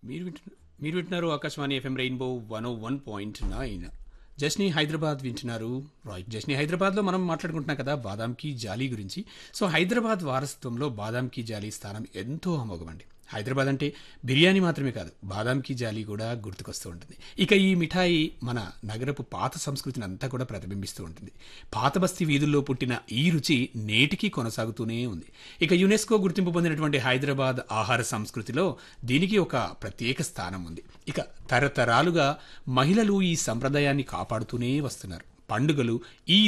మీరు వింటున్న మీరు వింటున్నారు Akashvani FM rainbow one O one point nine జస్ని హైదరాబాద్ వింటున్నారు రైట్ జస్ని హైదరాబాద్లో మనం మాట్లాడుకుంటున్నాం కదా బాదాం కీ జాలీ గురించి సో హైదరాబాద్ వారసత్వంలో బాదాం కీ జాలీ స్థానం ఎంతో అమోఘమండి హైదరాబాద్ అంటే బిర్యానీ మాత్రమే కాదు బాదాం కీ జాలీ కూడా గుర్తుకొస్తూ ఉంటుంది ఇక ఈ మిఠాయి మన నగరపు పాత సంస్కృతిని అంతా కూడా ప్రతిబింబిస్తూ ఉంటుంది పాత బస్తీ వీధుల్లో పుట్టిన ఈ రుచి నేటికి కొనసాగుతూనే ఉంది ఇక యునెస్కో గుర్తింపు పొందినటువంటి హైదరాబాద్ ఆహార సంస్కృతిలో దీనికి ఒక ప్రత్యేక స్థానం ఉంది ఇక తరతరాలుగా మహిళలు ఈ సంప్రదాయాన్ని కాపాడుతూనే వస్తున్నారు పండుగలు ఈ